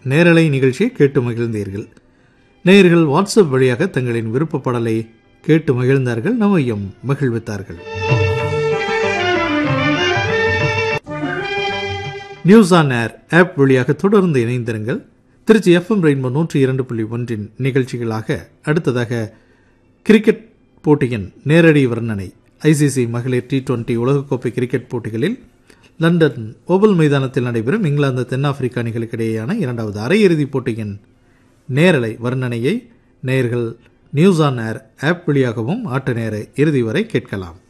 நேரலை நிகழ்ச்சியை கேட்டு மகிழ்ந்தீர்கள் நேயர்கள் வாட்ஸ்அப் வழியாக தங்களின் விருப்ப பாடலை கேட்டு மகிழ்ந்தார்கள் நம்மையும் மகிழ்வித்தார்கள் நியூஸ் ஆன் ஏர் ஆப் வழியாக தொடர்ந்து இணைந்திருங்கள் திருச்சி எஃப்எம் ரெயின்போ நூற்றி இரண்டு புள்ளி ஒன்றின் நிகழ்ச்சிகளாக அடுத்ததாக கிரிக்கெட் போட்டியின் நேரடி வர்ணனை ஐசிசி மகளிர் டி டுவெண்டி உலகக்கோப்பை கிரிக்கெட் போட்டிகளில் லண்டன் ஓவல் மைதானத்தில் நடைபெறும் இங்கிலாந்து தென்னாப்பிரிக்க அணிகளுக்கிடையேயான இரண்டாவது அரையிறுதிப் போட்டியின் நேரலை வர்ணனையை நேயர்கள் நியூஸ் ஆன் ஏர் ஆப் வழியாகவும் ஆட்ட நேர இறுதி வரை கேட்கலாம்